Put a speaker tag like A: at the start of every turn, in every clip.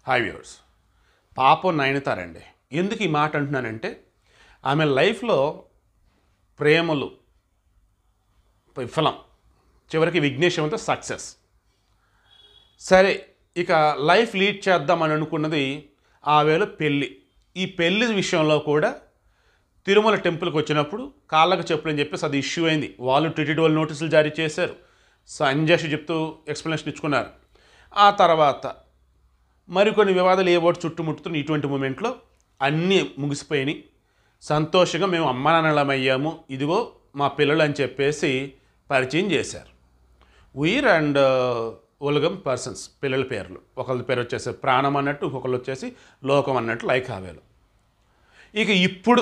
A: hi viewers పాపం నయనతారండి ఎందుకు ఈ మాట అంటున్నానంటే ఆమె లైఫ్లో ప్రేమలు విఫలం చివరికి విఘ్నేశ్వరంతో సక్సెస్ సరే ఇక లైఫ్ లీడ్ చేద్దామని అనుకున్నది ఆ వేళ పెళ్ళి ఈ పెళ్లి విషయంలో కూడా తిరుమల టెంపుల్కి వచ్చినప్పుడు కాళ్ళకు చెప్పులని చెప్పేసి అది ఇష్యూ అయింది వాళ్ళు టిటిడి వాళ్ళు నోటీసులు జారీ చేశారు సంజయ్ చెప్తూ ఎక్స్ప్లెనేషన్ ఇచ్చుకున్నారు ఆ తర్వాత మరికొన్ని వివాదాలు ఏ ఓటు చుట్టుముట్టుతున్న ఇటువంటి మూమెంట్లో అన్నీ ముగిసిపోయినాయి సంతోషంగా మేము అమ్మ నాన్నలమయ్యాము ఇదిగో మా పిల్లలు అని చెప్పేసి పరిచయం చేశారు ఉయిర్ అండ్ ఉలగం పర్సన్స్ పిల్లల పేర్లు ఒకళ్ళ పేరు వచ్చేసి ప్రాణం అన్నట్టు ఇంకొకళ్ళు వచ్చేసి లోకం అన్నట్టు లైక్ ఆవేలు ఇక ఇప్పుడు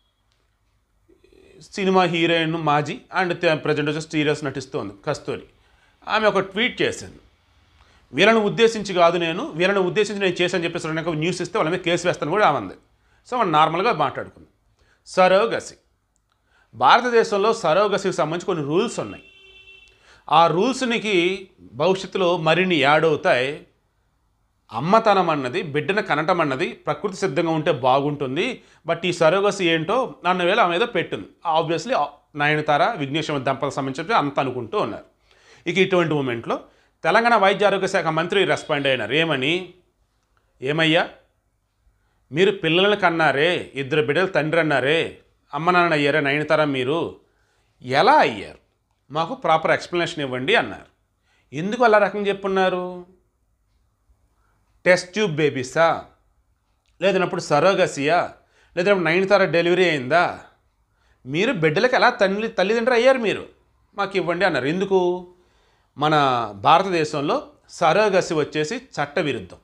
A: సినిమా హీరోయిన్ మాజీ అండ్ ప్రజెంట్ వచ్చేసి సీరియస్ నటిస్తోంది కస్తూరి ఆమె ఒక ట్వీట్ చేసింది వీళ్ళని ఉద్దేశించి కాదు నేను వీళ్ళని ఉద్దేశించి నేను చేశాను చెప్పేసి నాకు న్యూస్ ఇస్తే వాళ్ళ మీద కేసు వేస్తాను కూడా ఆమంది సో మనం నార్మల్గా మాట్లాడుకుంది సరోగసి భారతదేశంలో సరోగసికి సంబంధించి కొన్ని రూల్స్ ఉన్నాయి ఆ రూల్స్నికి భవిష్యత్తులో మరిన్ని యాడ్ అవుతాయి అమ్మతనం అన్నది బిడ్డను కనటం అన్నది ప్రకృతి సిద్ధంగా ఉంటే బాగుంటుంది బట్ ఈ సరోగసి ఏంటో అన్న వేళ ఆమె ఏదో పెట్టింది ఆబ్వియస్లీ నయనతార విఘ్నేశ్వర దంపతులకు సంబంధించి అంత అనుకుంటూ ఉన్నారు ఇక ఇటువంటి మూమెంట్లో తెలంగాణ వైద్య ఆరోగ్య శాఖ మంత్రి రెస్పాండ్ అయినారు ఏమని ఏమయ్యా మీరు పిల్లలను కన్నారే ఇద్దరు బిడ్డలు తండ్రి అన్నారే అమ్మ నాన్న అయ్యారే నయనతార మీరు ఎలా అయ్యారు మాకు ప్రాపర్ ఎక్స్ప్లెనేషన్ ఇవ్వండి అన్నారు ఎందుకు అలా రకంగా చెప్పున్నారు టెస్ట్ ట్యూబ్ బేబీసా లేదన్నప్పుడు సరోగసియా లేదన్నప్పుడు నైన్తార డెలివరీ అయిందా మీరు బిడ్డలకు ఎలా తల్లి తల్లిదండ్రులు అయ్యారు మీరు మాకు ఇవ్వండి అన్నారు ఎందుకు మన భారతదేశంలో సరోగసి వచ్చేసి చట్టవిరుద్ధం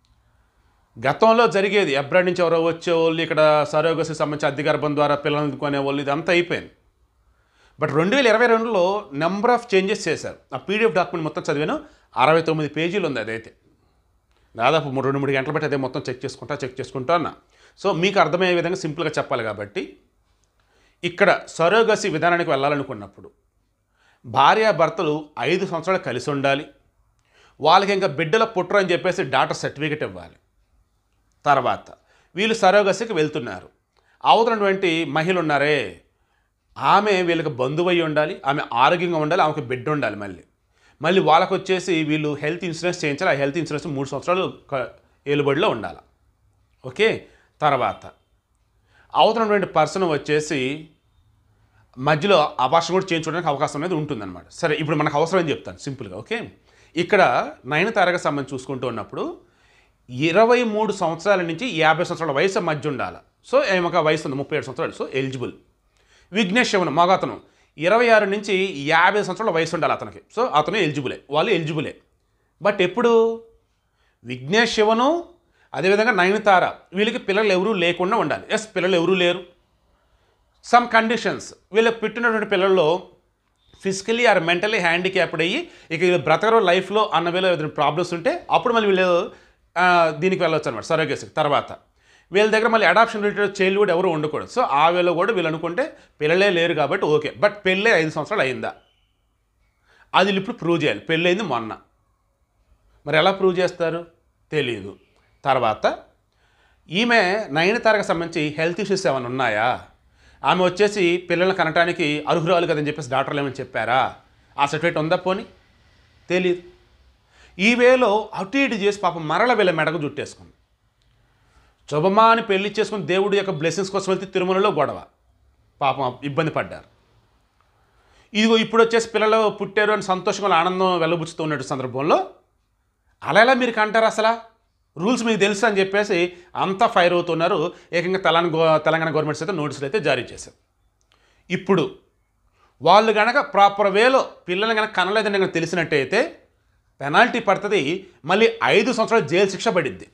A: గతంలో జరిగేది అబ్రాడ్ నుంచి ఎవరో వచ్చేవాళ్ళు ఇక్కడ సరోగసి సంబంధించి అధిగర్భం ద్వారా పిల్లలను కొనేవాళ్ళు ఇదంతా అయిపోయింది బట్ రెండు వేల ఇరవై రెండులో నెంబర్ ఆఫ్ చేంజెస్ చేశారు ఆ పీడిఎఫ్ డాక్యుమెంట్ మొత్తం చదివాను అరవై తొమ్మిది పేజీలు ఉంది అదైతే దాదాపు మూడు రెండు మూడు గంటలు బట్టి అదే మొత్తం చెక్ చేసుకుంటా చెక్ చేసుకుంటా అన్నా సో మీకు అర్థమయ్యే విధంగా సింపుల్గా చెప్పాలి కాబట్టి ఇక్కడ సరోగసి విధానానికి వెళ్ళాలనుకున్నప్పుడు భార్యాభర్తలు ఐదు సంవత్సరాలు కలిసి ఉండాలి వాళ్ళకి ఇంకా బిడ్డల పుట్టరు అని చెప్పేసి డాక్టర్ సర్టిఫికెట్ ఇవ్వాలి తర్వాత వీళ్ళు సరోగసికి వెళ్తున్నారు అవతలటువంటి మహిళ ఉన్నారే ఆమె వీళ్ళకి బంధువు అయి ఉండాలి ఆమె ఆరోగ్యంగా ఉండాలి ఆమెకు బిడ్డ ఉండాలి మళ్ళీ మళ్ళీ వాళ్ళకు వచ్చేసి వీళ్ళు హెల్త్ ఇన్సూరెన్స్ చేయించాలి ఆ హెల్త్ ఇన్సూరెన్స్ మూడు సంవత్సరాలు క- ఏలుబడిలో ఉండాలి ఓకే తర్వాత అవతలటువంటి పర్సన్ వచ్చేసి మధ్యలో అభాషణ కూడా చేయించుకోవడానికి అవకాశం అనేది ఉంటుందన్నమాట సరే ఇప్పుడు మనకు అవసరం అని చెప్తాను సింపుల్గా ఓకే ఇక్కడ నయన తారక సంబంధించి చూసుకుంటూ ఉన్నప్పుడు ఇరవై మూడు సంవత్సరాల నుంచి యాభై సంవత్సరాల వయసు మధ్య ఉండాలి సో ఏమొక వయసు ఉంది ముప్పై ఏడు సంవత్సరాలు సో ఎలిజిబుల్ విఘ్నేష్ శివన్ మగతను ఇరవై ఆరు నుంచి యాభై సంవత్సరాల వయసు ఉండాలి అతనికి సో అతను ఎలిజిబులే వాళ్ళు ఎలిజిబులే బట్ ఎప్పుడు విఘ్నేష్ శివను అదేవిధంగా నయనతార వీళ్ళకి పిల్లలు ఎవరూ లేకుండా ఉండాలి ఎస్ పిల్లలు ఎవరూ లేరు సమ్ కండిషన్స్ వీళ్ళకి పుట్టినటువంటి పిల్లల్లో ఫిజికలీ ఆర్ మెంటలీ హ్యాండిక్యాప్డ్ అయ్యి ఇక వీళ్ళు బ్రతకరు లైఫ్లో అన్న వేళ ఏదైనా ప్రాబ్లమ్స్ ఉంటే అప్పుడు మళ్ళీ వీళ్ళు ఆ, దీనికి వెళ్ళొచ్చు అనమాట సరోగేసి తర్వాత వీళ్ళ దగ్గర మళ్ళీ అడాప్షన్ రిలేటెడ్ చైల్డ్ కూడా ఎవరు ఉండకూడదు సో ఆ వేళ కూడా వీళ్ళు అనుకుంటే పిల్లలే లేరు కాబట్టి ఓకే బట్ పెళ్ళే ఐదు సంవత్సరాలు అయిందా అది వీళ్ళు ఇప్పుడు ప్రూవ్ చేయాలి పెళ్ళైంది మొన్న మరి ఎలా ప్రూవ్ చేస్తారు తెలియదు తర్వాత ఈమె నయనతారకు సంబంధించి హెల్త్ ఇష్యూస్ ఏమైనా ఉన్నాయా ఆమె వచ్చేసి పిల్లల్ని కనటానికి అర్హురాలు కదని చెప్పేసి డాక్టర్లు ఏమైనా చెప్పారా ఆ సర్టిఫికేట్ ఉందా పోని తెలియదు ఈ వేలో అటు ఇటు చేసి పాపం మరల వీళ్ళ మెడకు జుట్టేసుకుంది శుభమా అని పెళ్లి చేసుకుని దేవుడి యొక్క బ్లెస్సింగ్స్ కోసం వెళ్తే తిరుమలలో గొడవ పాపం ఇబ్బంది పడ్డారు ఇదిగో ఇప్పుడు వచ్చేసి పిల్లలు పుట్టారు అని సంతోషంగా ఆనందం వెల్లబుచ్చుతూ ఉన్నట్టు సందర్భంలో అలా ఎలా మీరు కంటారు అసలు రూల్స్ మీకు తెలుసు అని చెప్పేసి అంతా ఫైర్ అవుతున్నారు ఏకంగా తెలంగాణ గో తెలంగాణ గవర్నమెంట్స్ అయితే నోటీసులు అయితే జారీ చేశారు ఇప్పుడు వాళ్ళు గనక ప్రాపర్ వేలో పిల్లల్ని కనుక కనలేదని కనుక తెలిసినట్టయితే పెనాల్టీ పడుతుంది మళ్ళీ ఐదు సంవత్సరాలు జైలు శిక్ష పడిద్ది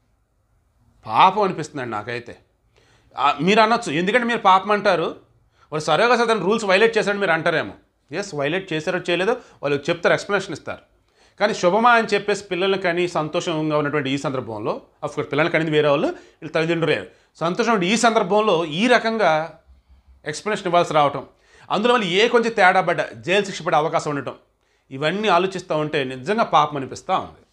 A: పాపం అనిపిస్తుందండి నాకైతే ఆ, మీరు అనొచ్చు ఎందుకంటే మీరు పాపం అంటారు వాళ్ళు సరేగా సార్ దాని రూల్స్ వైలేట్ చేశారని మీరు అంటారేమో ఎస్ వైలేట్ చేశారో చేయలేదో వాళ్ళు చెప్తారు ఎక్స్ప్లెనేషన్ ఇస్తారు కానీ శుభమా అని చెప్పేసి పిల్లల్ని కానీ సంతోషంగా ఉన్నటువంటి ఈ సందర్భంలో అఫ్కోర్స్ పిల్లల్ని కనిది వేరే వాళ్ళు వీళ్ళు తల్లిదండ్రులే సంతోషం ఉన్న ఈ సందర్భంలో ఈ రకంగా ఎక్స్ప్లెనేషన్ ఇవ్వాల్సి రావటం అందులో మళ్ళీ ఏ కొంచెం తేడా పడ్డ జైలు శిక్ష పడే అవకాశం ఉండటం ఇవన్నీ ఆలోచిస్తూ ఉంటే నిజంగా పాపం అనిపిస్తూ ఉంది